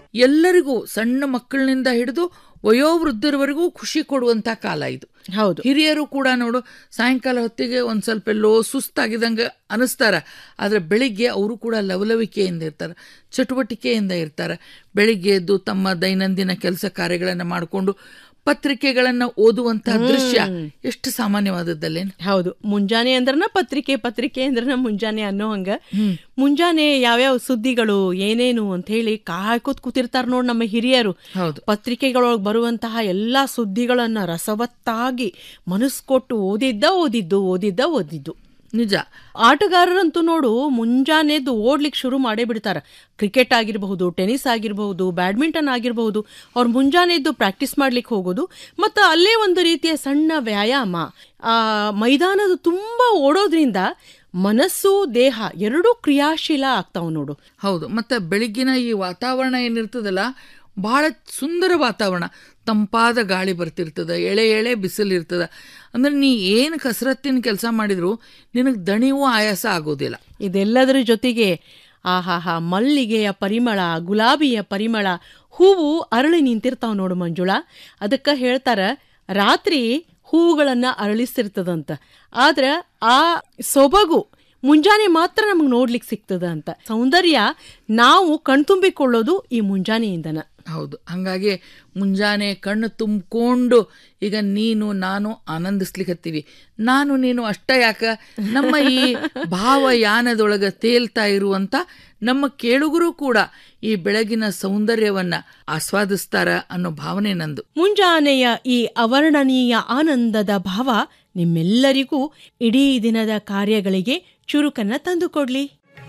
ಎಲ್ಲರಿಗೂ ಸಣ್ಣ ಮಕ್ಕಳಿನಿಂದ ಹಿಡಿದು ವಯೋವೃದ್ಧರವರೆಗೂ ಖುಷಿ ಕೊಡುವಂತ ಕಾಲ ಇದು ಹೌದು ಹಿರಿಯರು ಕೂಡ ನೋಡು ಸಾಯಂಕಾಲ ಹೊತ್ತಿಗೆ ಒಂದ್ ಸ್ವಲ್ಪ ಎಲ್ಲೋ ಸುಸ್ತಾಗಿದಂಗೆ ಅನಿಸ್ತಾರ ಆದ್ರೆ ಬೆಳಿಗ್ಗೆ ಅವರು ಕೂಡ ಲವಲವಿಕೆಯಿಂದ ಇರ್ತಾರೆ ಚಟುವಟಿಕೆಯಿಂದ ಇರ್ತಾರೆ ಬೆಳಿಗ್ಗೆ ಎದ್ದು ತಮ್ಮ ದೈನಂದಿನ ಕೆಲಸ ಕಾರ್ಯಗಳನ್ನು ಮಾಡಿಕೊಂಡು ಪತ್ರಿಕೆಗಳನ್ನ ಓದುವಂತಹ ದೃಶ್ಯ ಎಷ್ಟು ಸಾಮಾನ್ಯವಾದದ್ದಲ್ಲೇನು ಹೌದು ಮುಂಜಾನೆ ಅಂದ್ರನ ಪತ್ರಿಕೆ ಪತ್ರಿಕೆ ಅಂದ್ರನ ಮುಂಜಾನೆ ಅನ್ನೋ ಹಂಗ ಮುಂಜಾನೆ ಯಾವ್ಯಾವ ಸುದ್ದಿಗಳು ಏನೇನು ಅಂತ ಹೇಳಿ ಕಾಯ್ಕೋತ್ ಕೂತಿರ್ತಾರ ನೋಡ್ ನಮ್ಮ ಹಿರಿಯರು ಹೌದು ಪತ್ರಿಕೆಗಳೊಳಗೆ ಬರುವಂತಹ ಎಲ್ಲಾ ಸುದ್ದಿಗಳನ್ನ ರಸವತ್ತಾಗಿ ಮನಸ್ಸು ಕೊಟ್ಟು ಓದಿದ್ದ ಓದಿದ್ದು ಓದಿದ್ದ ಓದಿದ್ದು ನಿಜ ಆಟಗಾರರಂತೂ ನೋಡು ಮುಂಜಾನೆದ್ದು ಓಡ್ಲಿಕ್ಕೆ ಶುರು ಮಾಡೇ ಬಿಡ್ತಾರ ಕ್ರಿಕೆಟ್ ಆಗಿರಬಹುದು ಟೆನಿಸ್ ಆಗಿರಬಹುದು ಬ್ಯಾಡ್ಮಿಂಟನ್ ಆಗಿರಬಹುದು ಅವ್ರು ಮುಂಜಾನೆ ಎದ್ದು ಪ್ರಾಕ್ಟೀಸ್ ಮಾಡ್ಲಿಕ್ಕೆ ಹೋಗೋದು ಮತ್ತು ಅಲ್ಲೇ ಒಂದು ರೀತಿಯ ಸಣ್ಣ ವ್ಯಾಯಾಮ ಆ ಮೈದಾನದ ತುಂಬ ಓಡೋದ್ರಿಂದ ಮನಸ್ಸು ದೇಹ ಎರಡೂ ಕ್ರಿಯಾಶೀಲ ಆಗ್ತಾವ್ ನೋಡು ಹೌದು ಮತ್ತೆ ಬೆಳಿಗ್ಗಿನ ಈ ವಾತಾವರಣ ಏನಿರ್ತದಲ್ಲ ಬಹಳ ಸುಂದರ ವಾತಾವರಣ ತಂಪಾದ ಗಾಳಿ ಬರ್ತಿರ್ತದ ಎಳೆ ಎಳೆ ಬಿಸಿಲು ಇರ್ತದ ಅಂದ್ರೆ ನೀ ಏನು ಕಸರತ್ತಿನ ಕೆಲಸ ಮಾಡಿದ್ರು ನಿನಗೆ ದಣಿವೂ ಆಯಾಸ ಆಗೋದಿಲ್ಲ ಇದೆಲ್ಲದರ ಜೊತೆಗೆ ಆಹಾಹಾ ಮಲ್ಲಿಗೆಯ ಪರಿಮಳ ಗುಲಾಬಿಯ ಪರಿಮಳ ಹೂವು ಅರಳಿ ನಿಂತಿರ್ತಾವ ನೋಡು ಮಂಜುಳಾ ಅದಕ್ಕೆ ಹೇಳ್ತಾರ ರಾತ್ರಿ ಹೂವುಗಳನ್ನ ಅರಳಿಸಿರ್ತದಂತ ಆದ್ರ ಆ ಸೊಬಗು ಮುಂಜಾನೆ ಮಾತ್ರ ನಮಗೆ ನೋಡ್ಲಿಕ್ಕೆ ಸಿಗ್ತದ ಅಂತ ಸೌಂದರ್ಯ ನಾವು ಕಣ್ತುಂಬಿಕೊಳ್ಳೋದು ಈ ಮುಂಜಾನೆಯಿಂದನ ಹೌದು ಹಾಗಾಗಿ ಮುಂಜಾನೆ ಕಣ್ಣು ತುಂಬಿಕೊಂಡು ಈಗ ನೀನು ನಾನು ಆನಂದಿಸ್ಲಿಕ್ಕತ್ತೀವಿ ನಾನು ನೀನು ಅಷ್ಟ ಯಾಕ ನಮ್ಮ ಈ ಭಾವಯಾನದೊಳಗೆ ತೇಲ್ತಾ ಇರುವಂತ ನಮ್ಮ ಕೇಳುಗರು ಕೂಡ ಈ ಬೆಳಗಿನ ಸೌಂದರ್ಯವನ್ನ ಆಸ್ವಾದಿಸ್ತಾರ ಅನ್ನೋ ಭಾವನೆ ನಂದು ಮುಂಜಾನೆಯ ಈ ಅವರ್ಣನೀಯ ಆನಂದದ ಭಾವ ನಿಮ್ಮೆಲ್ಲರಿಗೂ ಇಡೀ ದಿನದ ಕಾರ್ಯಗಳಿಗೆ ಚುರುಕನ್ನ ತಂದುಕೊಡ್ಲಿ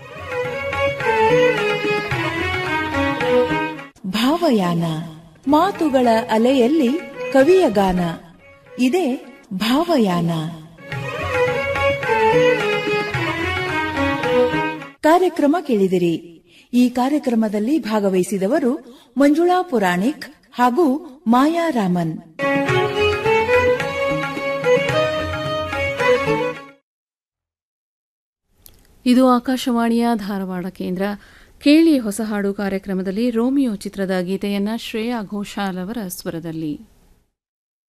ಭಾವಯಾನ ಮಾತುಗಳ ಅಲೆಯಲ್ಲಿ ಕವಿಯ ಗಾನ ಇದೇ ಭಾವಯಾನ ಕಾರ್ಯಕ್ರಮ ಕೇಳಿದಿರಿ ಈ ಕಾರ್ಯಕ್ರಮದಲ್ಲಿ ಭಾಗವಹಿಸಿದವರು ಮಂಜುಳಾ ಪುರಾಣಿಕ್ ಹಾಗೂ ಮಾಯಾ ರಾಮನ್ ಇದು ಆಕಾಶವಾಣಿಯ ಧಾರವಾಡ ಕೇಂದ್ರ ಕೇಳಿ ಹೊಸ ಹಾಡು ಕಾರ್ಯಕ್ರಮದಲ್ಲಿ ರೋಮಿಯೋ ಚಿತ್ರದ ಗೀತೆಯನ್ನ ಶ್ರೇಯಾ ಘೋಷಾಲ್ ಅವರ ಸ್ವರದಲ್ಲಿ